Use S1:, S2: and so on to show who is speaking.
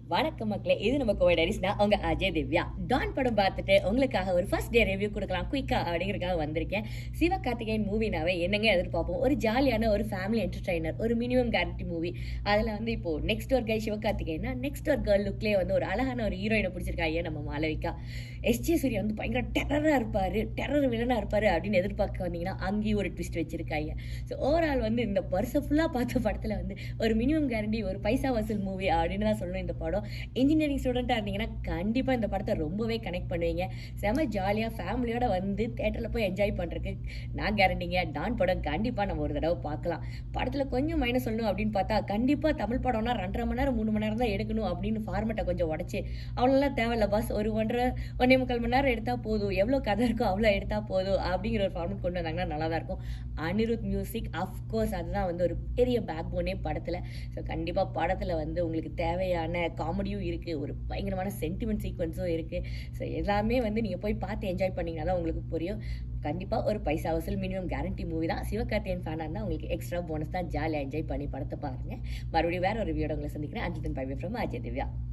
S1: வணக்கம் மக்களே இது நம்ம கோவை டைரிஸ்னா உங்க அஜய் திவ்யா டான் படம் பார்த்துட்டு உங்களுக்காக ஒரு ஃபர்ஸ்ட் டே ரிவ்யூ கொடுக்கலாம் குயிக்கா அப்படிங்கிறதுக்காக வந்திருக்கேன் சிவகார்த்திகேயன் மூவினாவே என்னங்க எதிர்பார்ப்போம் ஒரு ஜாலியான ஒரு ஃபேமிலி என்டர்டைனர் ஒரு மினிமம் கேரண்டி மூவி அதில் வந்து இப்போ நெக்ஸ்ட் ஒரு கை சிவகார்த்திகேயனா நெக்ஸ்ட் ஒரு கேர்ள் லுக்லேயே வந்து ஒரு அழகான ஒரு ஹீரோயினை பிடிச்சிருக்காங்க நம்ம மாளவிகா எஸ்ஜே சூர்யா வந்து பயங்கர டெரராக இருப்பாரு டெரர் வில்லனாக இருப்பாரு அப்படின்னு எதிர்பார்க்க வந்தீங்கன்னா அங்கேயும் ஒரு ட்விஸ்ட் வச்சிருக்காங்க ஸோ ஓவரால் வந்து இந்த வருஷம் ஃபுல்லாக பார்த்த படத்தில் வந்து ஒரு மினிமம் கேரண்டி ஒரு பைசா வசூல் மூவி அப்படின்னு தான் சொல்லணும் இந்த படம் இன்ஜினியரிங் ஸ்டூடெண்ட்டாக இருந்தீங்கன்னா கண்டிப்பாக இந்த படத்தை ரொம்பவே கனெக்ட் பண்ணுவீங்க செம ஜாலியாக ஃபேமிலியோட வந்து தேட்டரில் போய் என்ஜாய் பண்ணுறதுக்கு நான் கேரண்டிங்க டான் படம் கண்டிப்பாக நம்ம ஒரு தடவை பார்க்கலாம் படத்தில் கொஞ்சம் மைனஸ் சொல்லணும் அப்படின்னு பார்த்தா கண்டிப்பாக தமிழ் படம்னா ரெண்டரை மணி நேரம் மூணு மணி நேரம் தான் எடுக்கணும் அப்படின்னு ஃபார்மெட்டை கொஞ்சம் உடச்சி அவ்வளோலாம் தேவையில்ல பாஸ் ஒரு ஒன்றரை ஒன்றே முக்கால் மணி நேரம் எடுத்தால் போதும் எவ்வளோ கதை இருக்கோ அவ்வளோ எடுத்தால் போதும் அப்படிங்கிற ஒரு ஃபார்மெட் கொண்டு வந்தாங்கன்னா நல்லா தான் இருக்கும் அனிருத் மியூசிக் அஃப்கோர்ஸ் அதுதான் வந்து ஒரு பெரிய பேக் போனே படத்தில் ஸோ கண்டிப்பாக படத்தில் வந்து உங்களுக்கு தேவையான காமெடியும் இருக்குது ஒரு பயங்கரமான சென்டிமெண்ட் சீக்வன்ஸும் இருக்குது ஸோ எல்லாமே வந்து நீங்கள் போய் பார்த்து என்ஜாய் பண்ணிங்கன்னா தான் உங்களுக்கு புரியும் கண்டிப்பாக ஒரு பைசா வசூல் மினிமம் கேரண்டி மூவி தான் சிவகார்த்தியன் ஃபேனாக இருந்தால் உங்களுக்கு எக்ஸ்ட்ரா போனஸ் தான் ஜாலியாக என்ஜாய் பண்ணி படத்தை பாருங்கள் மறுபடியும் வேற ஒரு வீடியோ உங்களை சந்திக்கிறேன் அஞ்சுதன் பை ஃப்ரம் அஜய் திவ்யா